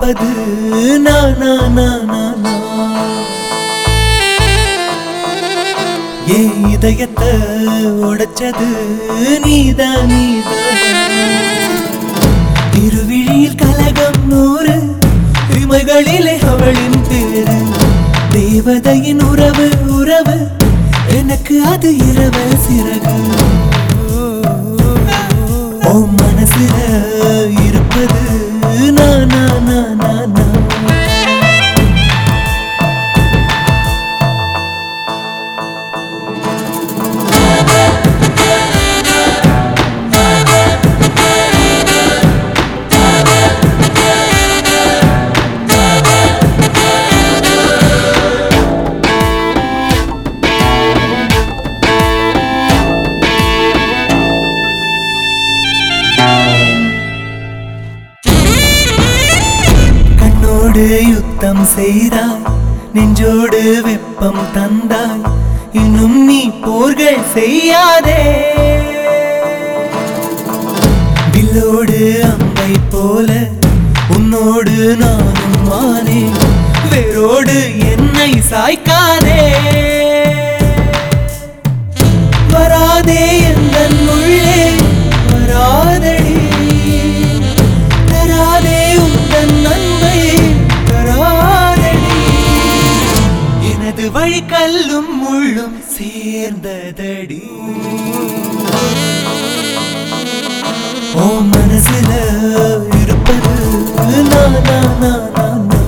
இருப்பது நான் நான் நான் நான் நான். என் இதயத்தை உடைச்சது நீதான் நீதான் திருவிழியில் கலகம் நூறு இமைகளிலே அவளின் பேரு தேவதையின் உறவு உறவு எனக்கு அது இரவு சிறகு ஓ மனசுல இருப்பது நான் நான் நான் நான் நான். கண்ணோடு யுத்தம் செய்தாய் நெஞ்சோடு வெப்பம் தந்தாய் இன்னும் நீ போர்கள் செய்யாதே வில்லோடு அம்பை போல உன்னோடு நானும் மானே வேரோடு என்னை சாய்க்காதே வராதே எந்த உள்ளே வராதடி தராதே உந்தன் அன்பை தராதடி எனது வழி கல்லும் முள்ளும் சேர்ந்ததடி ஓ மனசுல இருப்பது நான் நான் நான் நான் நான்.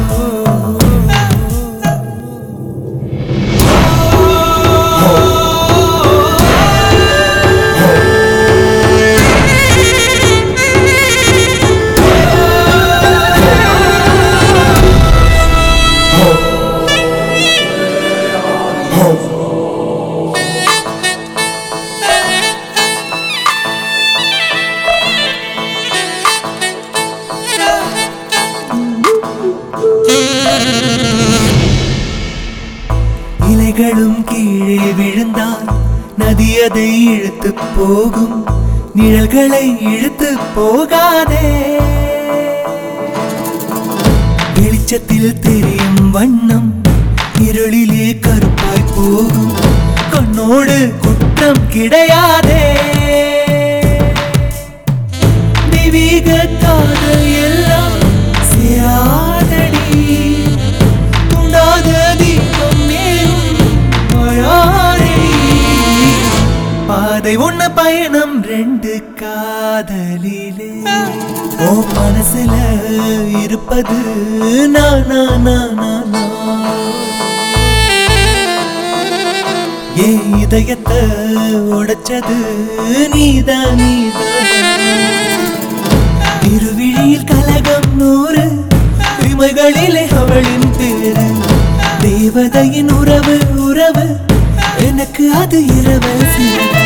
இலைகளும் கீழே விழுந்தால் நதி அதை இழுத்து போகும் நிழல்களை இழுத்து போகாதே வெளிச்சத்தில் தெரியும் வண்ணம் இருளிலே கருப்பாய் போகும் கண்ணோடு குற்றம் கிடையாதே தெய்வீக காதல் எல்லாம் சேராதடி உண்டாத தீபம் மேலும் வாழாதடி. பாதை ஒண்ணு பயணம் ரெண்டு காதலிலே ஓ மனசுல இருப்பது நான் நான் நான் நான் நான். என் இதயத்தை உடைச்சது நீதான் நீதான் திருவிழியில் கலகம் நூறு இமைகளிலே அவளின் பேரு தேவதையின் உறவு உறவு எனக்கு அது இரவு சிறகு